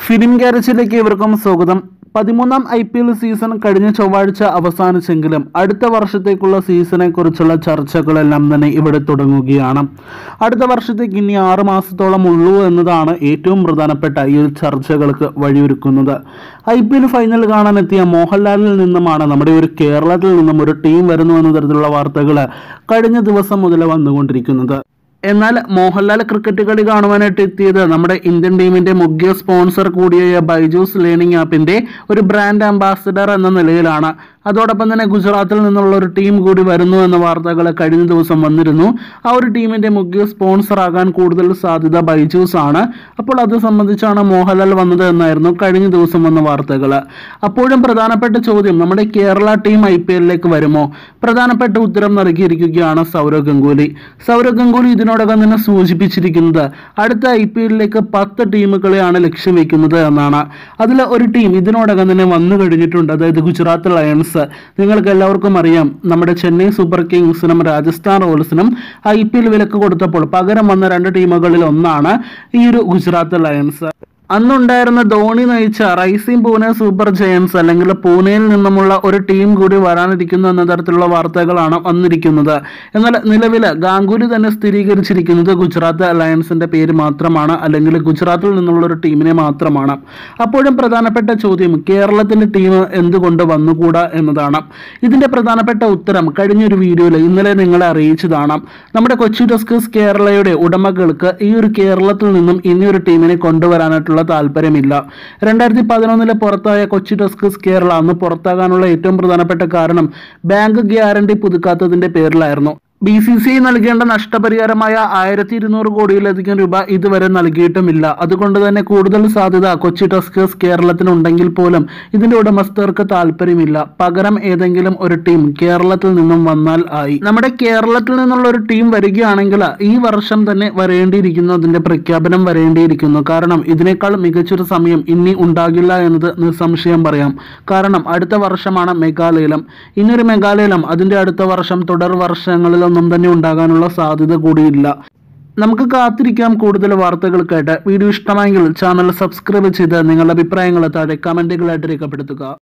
film ഗ്യാരേജിലേക്ക് ഇവർക്കും സ്വാഗതം പതിമൂന്നാം ഐ പി എൽ സീസൺ കഴിഞ്ഞ ചൊവ്വാഴ്ച അവസാനിച്ചെങ്കിലും അടുത്ത വർഷത്തേക്കുള്ള സീസണെ കുറിച്ചുള്ള ചർച്ചകളെല്ലാം തന്നെ ഇവിടെ തുടങ്ങുകയാണ് അടുത്ത വർഷത്തേക്ക് ഇനി ആറ് മാസത്തോളം ഉള്ളൂ എന്നതാണ് ഏറ്റവും പ്രധാനപ്പെട്ട ഈ ഒരു ചർച്ചകൾക്ക് വഴിയൊരുക്കുന്നത് ഐ പി എൽ ഫൈനൽ കാണാനെത്തിയ മോഹൻലാലിൽ നിന്നുമാണ് നമ്മുടെ ഒരു കേരളത്തിൽ നിന്നും ഒരു ടീം വരുന്നു എന്ന തരത്തിലുള്ള വാർത്തകൾ കഴിഞ്ഞ ദിവസം മുതൽ വന്നുകൊണ്ടിരിക്കുന്നത് എന്നാൽ മോഹൻലാൽ ക്രിക്കറ്റ് കളി കാണുവാനായിട്ട് എത്തിയത് നമ്മുടെ ഇന്ത്യൻ ടീമിന്റെ മുഖ്യ സ്പോൺസർ കൂടിയായ ബൈജൂസ് ലേണിംഗ് ആപ്പിന്റെ ഒരു ബ്രാൻഡ് അംബാസിഡർ എന്ന നിലയിലാണ് അതോടൊപ്പം തന്നെ ഗുജറാത്തിൽ നിന്നുള്ള ഒരു ടീം കൂടി വരുന്നു എന്ന വാർത്തകൾ കഴിഞ്ഞ ദിവസം വന്നിരുന്നു ആ ഒരു ടീമിന്റെ മുഖ്യ സ്പോൺസർ ആകാൻ കൂടുതൽ സാധ്യത ബൈജൂസ് ആണ് അപ്പോൾ അത് സംബന്ധിച്ചാണ് മോഹൻലാൽ വന്നത് എന്നായിരുന്നു കഴിഞ്ഞ ദിവസം വന്ന വാർത്തകൾ അപ്പോഴും പ്രധാനപ്പെട്ട ചോദ്യം നമ്മുടെ കേരള ടീം ഐ പി എല്ലിലേക്ക് വരുമോ പ്രധാനപ്പെട്ട ഉത്തരം നൽകിയിരിക്കുകയാണ് സൗരവ് ഗംഗുലി സൗരവ് ഗംഗുലി ഇതിനോടകം തന്നെ സൂചിപ്പിച്ചിരിക്കുന്നത് അടുത്ത ഐ പി എല്ലിലേക്ക് പത്ത് ടീമുകളെയാണ് ലക്ഷ്യം വെക്കുന്നത് എന്നാണ് അതിൽ ഒരു ടീം ഇതിനോടകം തന്നെ വന്നു കഴിഞ്ഞിട്ടുണ്ട് അതായത് ഗുജറാത്ത് ലയൺസ് നിങ്ങൾക്ക് എല്ലാവർക്കും അറിയാം നമ്മുടെ ചെന്നൈ സൂപ്പർ കിങ്സിനും രാജസ്ഥാൻ റോയൽസിനും ഐ പി എൽ വിലക്ക് കൊടുത്തപ്പോൾ പകരം വന്ന രണ്ട് ടീമുകളിൽ ഒന്നാണ് ഈ ഒരു ഗുജറാത്ത് ലയൺസ് അന്നുണ്ടായിരുന്ന ധോണി നയിച്ച റൈസിംഗ് പൂനെ സൂപ്പർ ജയൻസ് അല്ലെങ്കിൽ പൂനെയിൽ നിന്നുമുള്ള ഒരു ടീം കൂടി വരാനിരിക്കുന്നു എന്ന തരത്തിലുള്ള വാർത്തകളാണ് വന്നിരിക്കുന്നത് എന്നാൽ നിലവിൽ ഗാംഗുലി തന്നെ സ്ഥിരീകരിച്ചിരിക്കുന്നത് ഗുജറാത്ത് അലയൻസിന്റെ പേര് മാത്രമാണ് അല്ലെങ്കിൽ ഗുജറാത്തിൽ നിന്നുള്ള ഒരു ടീമിനെ മാത്രമാണ് അപ്പോഴും പ്രധാനപ്പെട്ട ചോദ്യം കേരളത്തിന്റെ ടീം എന്തുകൊണ്ട് വന്നുകൂടാ എന്നതാണ് ഇതിന്റെ പ്രധാനപ്പെട്ട ഉത്തരം കഴിഞ്ഞൊരു വീഡിയോയിൽ ഇന്നലെ നിങ്ങളെ അറിയിച്ചതാണ് നമ്മുടെ കൊച്ചി ടസ്കേഴ്സ് കേരളയുടെ ഉടമകൾക്ക് ഈ ഒരു കേരളത്തിൽ നിന്നും ഇനിയൊരു ടീമിനെ കൊണ്ടുവരാനായിട്ടുള്ള താല്പര്യമില്ല രണ്ടായിരത്തി പതിനൊന്നിലെ പുറത്തായ കൊച്ചി ടസ്കേഴ്സ് കേരള അന്ന് പുറത്താകാനുള്ള ഏറ്റവും പ്രധാനപ്പെട്ട കാരണം ബാങ്ക് ഗ്യാരണ്ടി പുതുക്കാത്തതിന്റെ പേരിലായിരുന്നു ബി സി സി നൽകേണ്ട നഷ്ടപരിഹാരമായ ആയിരത്തി ഇരുന്നൂറ് കോടിയിലധികം രൂപ ഇതുവരെ നൽകിയിട്ടുമില്ല അതുകൊണ്ട് തന്നെ കൂടുതൽ സാധ്യത കൊച്ചി ടസ്കേഴ്സ് കേരളത്തിനുണ്ടെങ്കിൽ പോലും ഇതിന്റെ ഉടമസ്ഥർക്ക് താല്പര്യമില്ല പകരം ഏതെങ്കിലും ഒരു ടീം കേരളത്തിൽ നിന്നും വന്നാൽ ആയി നമ്മുടെ കേരളത്തിൽ നിന്നുള്ള ഒരു ടീം വരികയാണെങ്കിൽ ഈ വർഷം തന്നെ വരേണ്ടിയിരിക്കുന്നു അതിന്റെ പ്രഖ്യാപനം വരേണ്ടിയിരിക്കുന്നു കാരണം ഇതിനേക്കാൾ മികച്ചൊരു സമയം ഇനി ഉണ്ടാകില്ല എന്നത് നിസ്സംശയം പറയാം കാരണം അടുത്ത വർഷമാണ് മെഗാലയലം ഇനിയൊരു മെഗാലയലം അതിന്റെ അടുത്ത വർഷം തുടർ വർഷങ്ങളിലൊന്നും തന്നെ ഉണ്ടാകാനുള്ള സാധ്യത കൂടിയില്ല നമുക്ക് കാത്തിരിക്കാം കൂടുതൽ വാർത്തകൾക്കായിട്ട് വീഡിയോ ഇഷ്ടമായെങ്കിൽ ചാനൽ സബ്സ്ക്രൈബ് ചെയ്ത് നിങ്ങളുടെ അഭിപ്രായങ്ങൾ താഴെ കമന്റുകളായിട്ട് രേഖപ്പെടുത്തുക